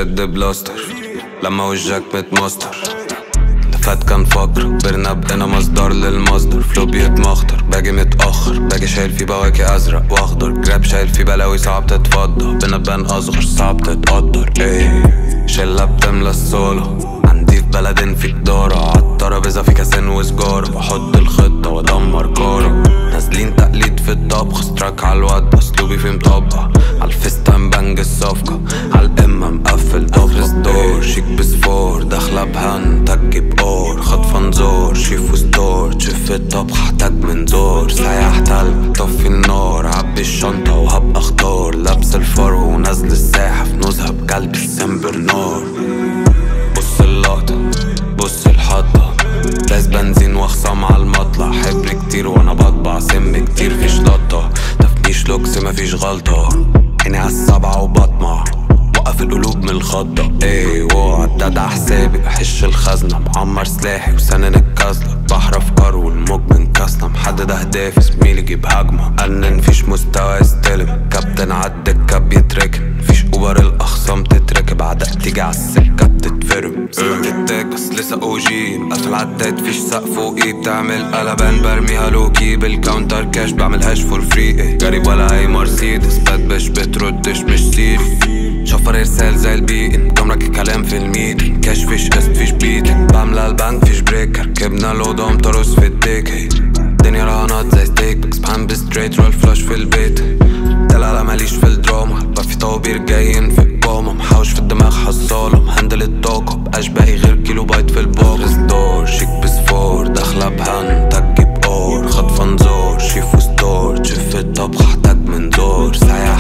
شد بلاستر لما وجهك متمستر اللي فات كان فقر كبرنا بقينا مصدر للمصدر فلو بيتمخطر باجي متأخر باجي شايل فيه بواكي أزرق وأخضر جراب شايل فيه بلاوي صعب تتفضى بينا بان أصغر صعب تتقدر ايه شلة بتملى الصالة عندي في بلد في جدارة عالترابيزة في كاسين وسجارة بحط الخطة وادمر كارة نازلين تقليد في الطبخ ستراك عالواد اسلوبي في مطبع عالفستان بنج الصفقة عالقمة مقفل ضفر ستور شيك بسفور داخلة بهن تجي بقور خطفة نزور شيف وستور شيف الطبخ احتاج منظور سايح تلج طفي النار عبي الشنطة وهبقى اختار لابس الفرو ونازل الساحة في نزهة بكلب السمبر نار بص اللقطة بص الحطة داس بنزين واخصام على المطلع حبر كتير وانا بطبع سم كتير فيش لطة تفنيش لوكس مفيش غلطة عيني عالسبعة وبطمع وقف القلوب من الخضة ايه وعداد حسابي بحش الخزنة معمر سلاحي وسنن الكازلة بحر افكار والموج من كاسلة محدد اهدافي زميلي جيب هجمة قنن فيش مستوى يستلم كابتن عد الكاب يتركن فيش اوبر الاخصام تتركب عدق تيجي عالسكة بتتفرم سيبك التاج بس لسه او جي مقفل عداد فيش سقف فوقي بتعمل قلبان برميها لوكي بالكاونتر كاش بعملهاش فور فري ايه جريب ولا اي مرسيدس بتبش بتردش مش سيري شفر ارسال زي البيئن جمرك الكلام في الميتنج كاش فيش قسط فيش بيتنج بعمل البنك فيش بريك ركبنا الأوضة مطرس في الديك هي الدنيا رهانات زي ستيك بيكس بحب ستريت رول فلاش في البيت دلع لا ماليش في الدراما بقى في طوابير جايين في القامة محوش في الدماغ حصالة مهندل الطاقة بقاش باقي غير كيلو بايت في الباقة ستور شيك بسفور داخلة بهن تجي بقار خطفة نزار شيف وستور شيف الطبخ احتاج منظار سايع